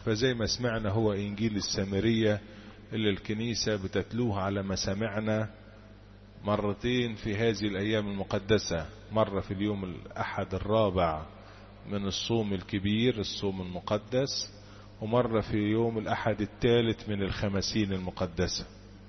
فزي ما سمعنا هو إنجيل السامرية اللي الكنيسة بتتلوه على مسامعنا مرتين في هذه الأيام المقدسة مرة في اليوم الأحد الرابع من الصوم الكبير الصوم المقدس ومرة في يوم الأحد الثالث من الخمسين المقدسة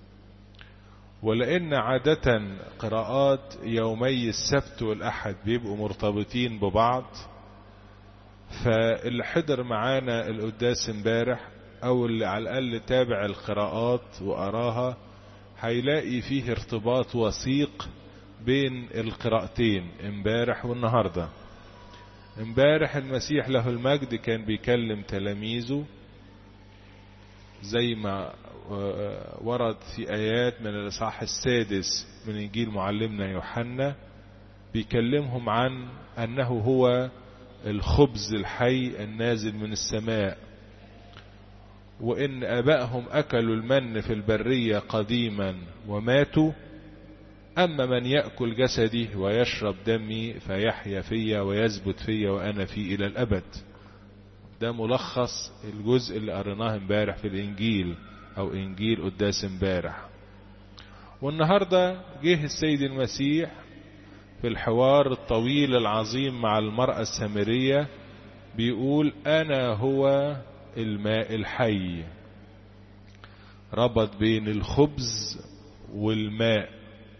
ولأن عادة قراءات يومي السبت والأحد بيبقوا مرتبطين ببعض فاللي حضر معانا القداس امبارح أو اللي على الأقل تابع القراءات وأراها هيلاقي فيه ارتباط وثيق بين القراءتين امبارح والنهارده امبارح المسيح له المجد كان بيكلم تلاميذه زي ما ورد في آيات من الإصحاح السادس من إنجيل معلمنا يوحنا بيكلمهم عن أنه هو الخبز الحي النازل من السماء وإن أبائهم أكلوا المن في البرية قديما وماتوا أما من يأكل جسدي ويشرب دمي فيحيا فيا ويثبت فيا وأنا فيه إلى الأبد ده ملخص الجزء اللي قريناه امبارح في الإنجيل أو إنجيل قداس امبارح والنهاردة جه السيد المسيح في الحوار الطويل العظيم مع المرأة السامرية بيقول أنا هو الماء الحي ربط بين الخبز والماء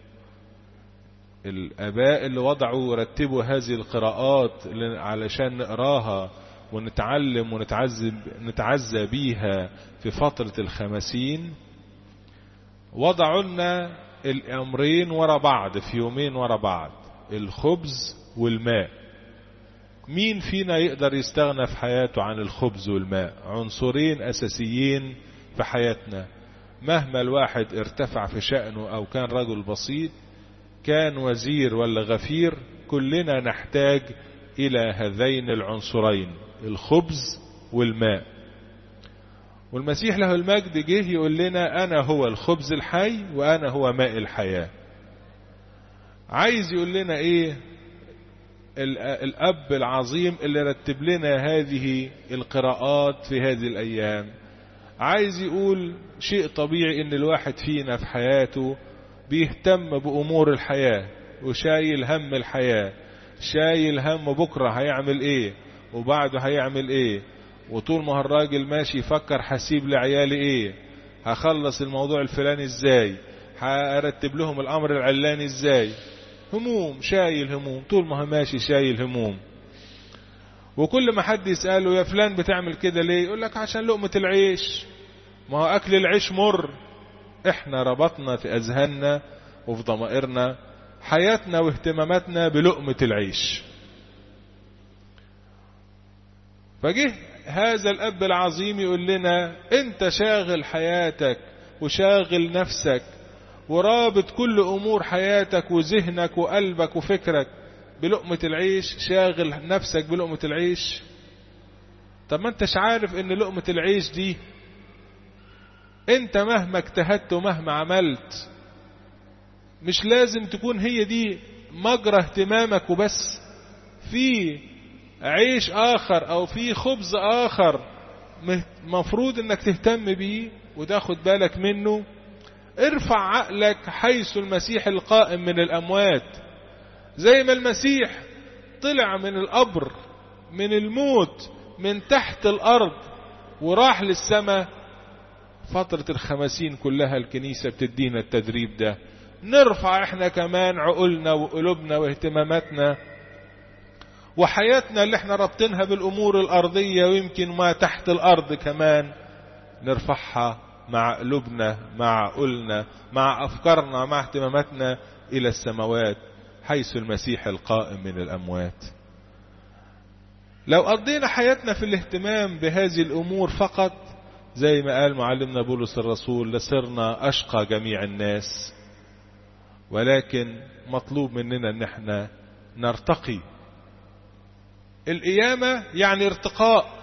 الآباء اللي وضعوا ورتبوا هذه القراءات علشان نقراها ونتعلم ونتعزى نتعزى بيها في فترة الخمسين وضعوا لنا الأمرين ورا بعض في يومين ورا بعض الخبز والماء مين فينا يقدر يستغنى في حياته عن الخبز والماء عنصرين أساسيين في حياتنا مهما الواحد ارتفع في شأنه أو كان رجل بسيط كان وزير ولا غفير كلنا نحتاج إلى هذين العنصرين الخبز والماء والمسيح له المجد جه يقول لنا أنا هو الخبز الحي وأنا هو ماء الحياة عايز يقول لنا إيه الأب العظيم اللي رتب لنا هذه القراءات في هذه الأيام عايز يقول شيء طبيعي ان الواحد فينا في حياته بيهتم بأمور الحياة وشايل هم الحياة شايل هم بكرة هيعمل ايه وبعده هيعمل ايه وطول ما الراجل ماشي يفكر هسيب لعيالي ايه هخلص الموضوع الفلاني ازاي هرتب لهم الامر العلاني ازاي هموم شايل هموم طول ما هو ماشي شايل هموم وكل ما حد يسأله يا فلان بتعمل كده ليه يقول لك عشان لقمة العيش ما هو أكل العيش مر احنا ربطنا في أذهاننا وفي ضمائرنا حياتنا واهتماماتنا بلقمة العيش فجه هذا الأب العظيم يقول لنا انت شاغل حياتك وشاغل نفسك ورابط كل أمور حياتك وذهنك وقلبك وفكرك بلقمة العيش شاغل نفسك بلقمة العيش طب ما انتش عارف ان لقمة العيش دي انت مهما اجتهدت ومهما عملت مش لازم تكون هي دي مجرى اهتمامك وبس في عيش اخر او في خبز اخر مفروض انك تهتم بيه وتاخد بالك منه ارفع عقلك حيث المسيح القائم من الاموات زي ما المسيح طلع من القبر من الموت من تحت الارض وراح للسماء فترة الخمسين كلها الكنيسة بتدينا التدريب ده نرفع احنا كمان عقولنا وقلوبنا واهتماماتنا وحياتنا اللي احنا رابطينها بالامور الارضية ويمكن ما تحت الارض كمان نرفعها مع قلوبنا مع عقولنا مع افكارنا مع اهتماماتنا الى السماوات حيث المسيح القائم من الاموات لو قضينا حياتنا في الاهتمام بهذه الامور فقط زي ما قال معلمنا بولس الرسول لصرنا اشقى جميع الناس ولكن مطلوب مننا ان احنا نرتقي القيامة يعني ارتقاء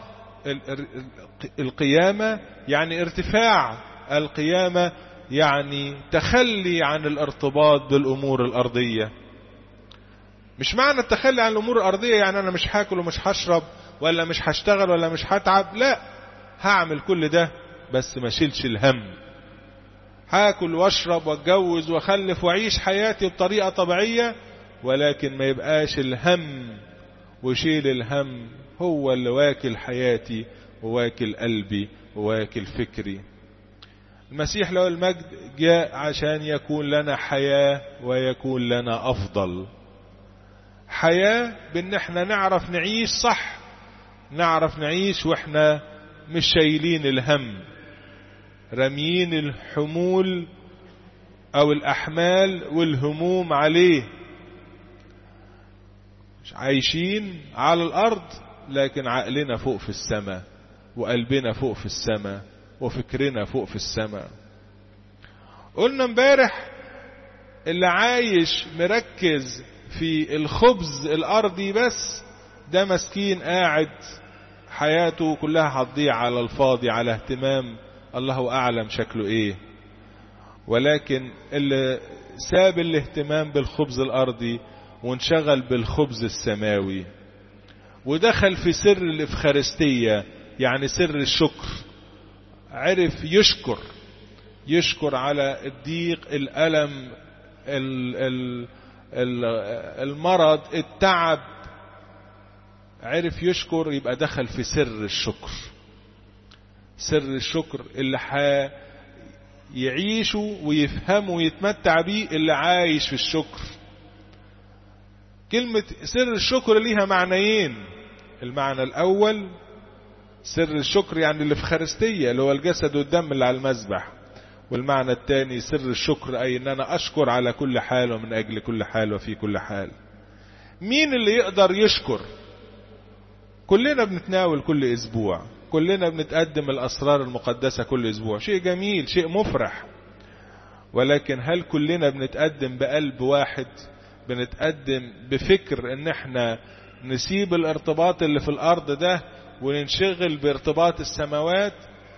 القيامة يعني ارتفاع القيامة يعني تخلي عن الارتباط بالامور الارضية مش معنى التخلي عن الامور الارضية يعني انا مش هاكل ومش هشرب ولا مش هشتغل ولا مش هتعب لا هعمل كل ده بس ما شيلش الهم هاكل واشرب واتجوز واخلف واعيش حياتي بطريقة طبيعية ولكن ما يبقاش الهم وشيل الهم هو اللي واكل حياتي وواكل قلبي وواكل فكري المسيح له المجد جاء عشان يكون لنا حياة ويكون لنا أفضل حياة بان احنا نعرف نعيش صح نعرف نعيش واحنا مش شايلين الهم راميين الحمول او الاحمال والهموم عليه مش عايشين على الارض لكن عقلنا فوق في السماء وقلبنا فوق في السماء وفكرنا فوق في السماء قلنا امبارح اللي عايش مركز في الخبز الارضي بس ده مسكين قاعد حياته كلها هتضيع على الفاضي على اهتمام الله اعلم شكله ايه ولكن اللي ساب الاهتمام بالخبز الارضي وانشغل بالخبز السماوي ودخل في سر الافخارستية يعني سر الشكر عرف يشكر يشكر على الضيق الألم ال ال ال المرض التعب عرف يشكر يبقى دخل في سر الشكر سر الشكر اللي ح يعيشه ويفهمه ويتمتع بيه اللي عايش في الشكر كلمة سر الشكر ليها معنيين المعنى الأول سر الشكر يعني اللي في خارستية اللي هو الجسد والدم اللي على المذبح والمعنى الثاني سر الشكر أي أن أنا أشكر على كل حال ومن أجل كل حال وفي كل حال مين اللي يقدر يشكر كلنا بنتناول كل أسبوع كلنا بنتقدم الأسرار المقدسة كل أسبوع شيء جميل شيء مفرح ولكن هل كلنا بنتقدم بقلب واحد بنتقدم بفكر ان احنا نسيب الارتباط اللي في الارض ده وننشغل بارتباط السماوات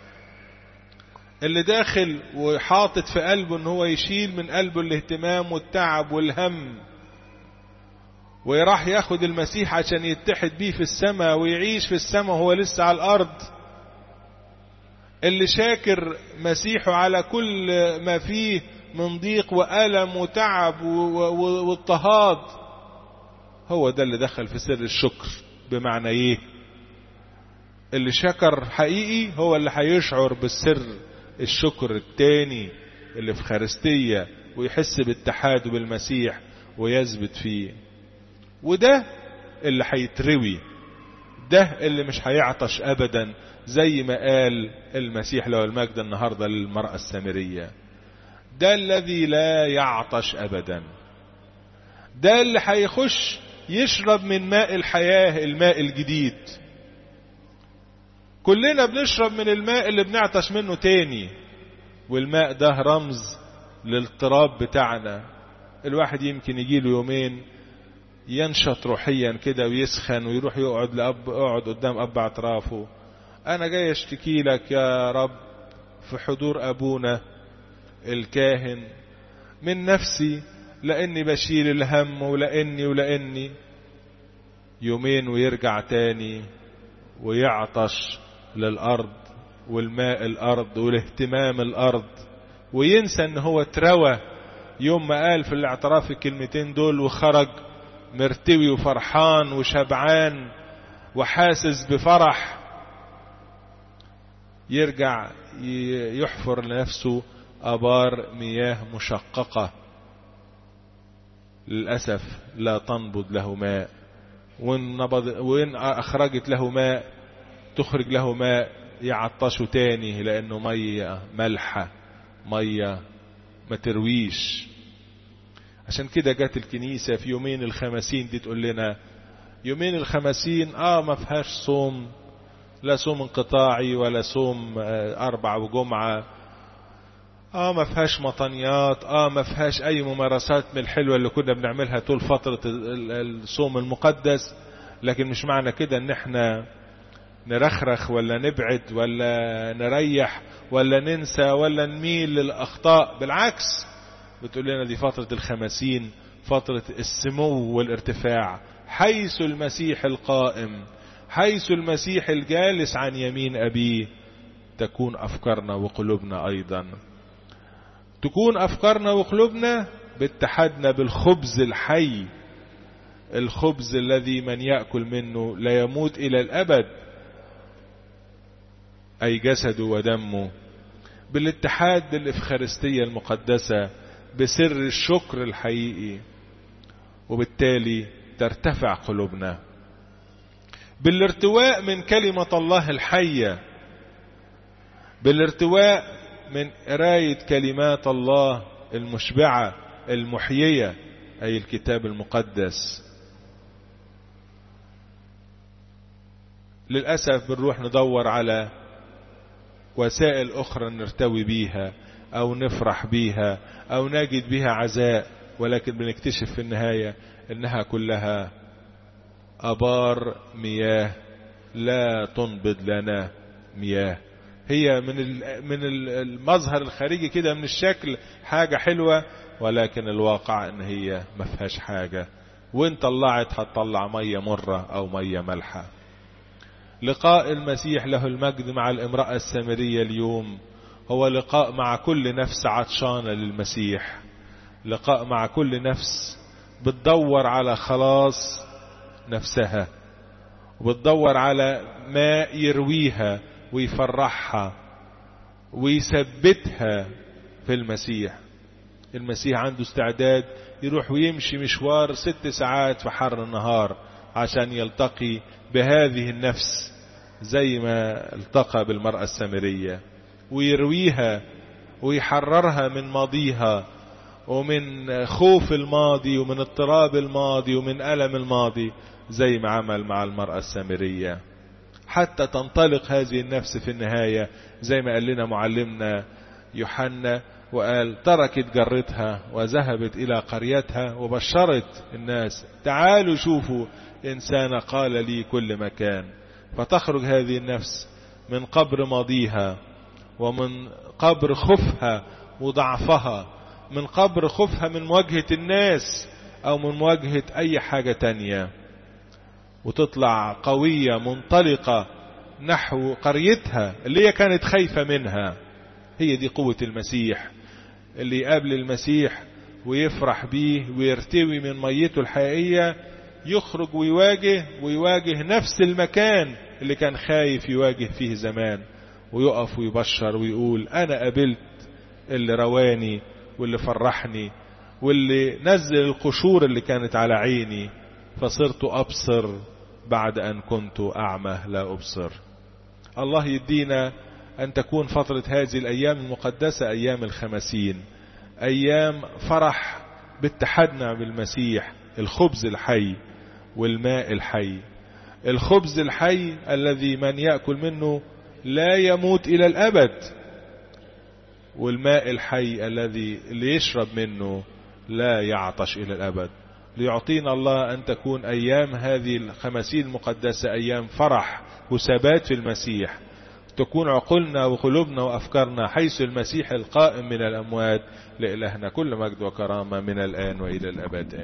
اللي داخل وحاطط في قلبه ان هو يشيل من قلبه الاهتمام والتعب والهم ويراح ياخد المسيح عشان يتحد بيه في السماء ويعيش في السماء وهو لسه على الارض اللي شاكر مسيحه على كل ما فيه من ضيق وألم وتعب واضطهاد هو ده اللي دخل في سر الشكر بمعنى ايه اللي شكر حقيقي هو اللي هيشعر بالسر الشكر التاني اللي في خارستية ويحس باتحاده بالمسيح ويثبت فيه وده اللي هيتروي ده اللي مش هيعطش ابدا زي ما قال المسيح له المجد النهارده للمرأة السامرية ده الذي لا يعطش ابدا ده اللي هيخش يشرب من ماء الحياة الماء الجديد كلنا بنشرب من الماء اللي بنعطش منه تاني والماء ده رمز للاضطراب بتاعنا الواحد يمكن يجيله يومين ينشط روحيا كده ويسخن ويروح يقعد لأب يقعد قدام أب اعترافه أنا جاي أشتكي لك يا رب في حضور أبونا الكاهن من نفسي لاني بشيل الهم ولاني ولاني يومين ويرجع تاني ويعطش للارض والماء الارض والاهتمام الارض وينسى ان هو اتروى يوم ما قال في الاعتراف الكلمتين دول وخرج مرتوي وفرحان وشبعان وحاسس بفرح يرجع يحفر لنفسه أبار مياه مشققة للأسف لا تنبض له ماء وإن, نبض وإن أخرجت له ماء تخرج له ماء يعطشه تاني لأنه مية ملحة مية ما ترويش عشان كده جت الكنيسة في يومين الخمسين دي تقول لنا يومين الخمسين اه ما فيهاش صوم لا صوم انقطاعي ولا صوم اربع وجمعه اه ما فيهاش مطنيات اه ما فيهاش اي ممارسات من الحلوة اللي كنا بنعملها طول فترة الصوم المقدس لكن مش معنى كده ان احنا نرخرخ ولا نبعد ولا نريح ولا ننسى ولا نميل للاخطاء بالعكس بتقول لنا دي فترة الخمسين فترة السمو والارتفاع حيث المسيح القائم حيث المسيح الجالس عن يمين ابيه تكون أفكارنا وقلوبنا أيضا تكون أفكارنا وقلوبنا باتحادنا بالخبز الحي الخبز الذي من يأكل منه لا يموت إلى الأبد أي جسده ودمه بالاتحاد بالإفخارستية المقدسة بسر الشكر الحقيقي وبالتالي ترتفع قلوبنا بالارتواء من كلمة الله الحية بالارتواء من قراية كلمات الله المشبعة المحيية أي الكتاب المقدس للأسف بنروح ندور على وسائل أخرى نرتوي بيها أو نفرح بيها أو نجد بها عزاء ولكن بنكتشف في النهاية إنها كلها أبار مياه لا تنبض لنا مياه هي من من المظهر الخارجي كده من الشكل حاجة حلوة ولكن الواقع ان هي ما فيهاش حاجة وان طلعت هتطلع مية مرة او مية ملحة لقاء المسيح له المجد مع الامرأة السامرية اليوم هو لقاء مع كل نفس عطشانة للمسيح لقاء مع كل نفس بتدور على خلاص نفسها وبتدور على ماء يرويها ويفرحها ويثبتها في المسيح المسيح عنده استعداد يروح ويمشي مشوار ست ساعات في حر النهار عشان يلتقي بهذه النفس زي ما التقى بالمرأة السامرية ويرويها ويحررها من ماضيها ومن خوف الماضي ومن اضطراب الماضي ومن ألم الماضي زي ما عمل مع المرأة السامرية حتى تنطلق هذه النفس في النهاية زي ما قال لنا معلمنا يوحنا وقال تركت جرتها وذهبت إلى قريتها وبشرت الناس تعالوا شوفوا إنسان قال لي كل مكان فتخرج هذه النفس من قبر ماضيها ومن قبر خفها وضعفها من قبر خفها من مواجهة الناس أو من مواجهة أي حاجة تانية وتطلع قوية منطلقة نحو قريتها اللي هي كانت خايفة منها هي دي قوة المسيح اللي يقابل المسيح ويفرح بيه ويرتوي من ميته الحقيقية يخرج ويواجه ويواجه نفس المكان اللي كان خايف يواجه فيه زمان ويقف ويبشر ويقول أنا قابلت اللي رواني واللي فرحني واللي نزل القشور اللي كانت على عيني فصرت أبصر بعد أن كنت أعمى لا أبصر الله يدينا أن تكون فترة هذه الأيام المقدسة أيام الخمسين أيام فرح باتحادنا بالمسيح الخبز الحي والماء الحي الخبز الحي الذي من يأكل منه لا يموت إلى الأبد والماء الحي الذي اللي يشرب منه لا يعطش إلى الأبد ليعطينا الله أن تكون أيام هذه الخمسين المقدسة أيام فرح وثبات في المسيح تكون عقولنا وقلوبنا وأفكارنا حيث المسيح القائم من الأموات لإلهنا كل مجد وكرامة من الآن وإلى الأبد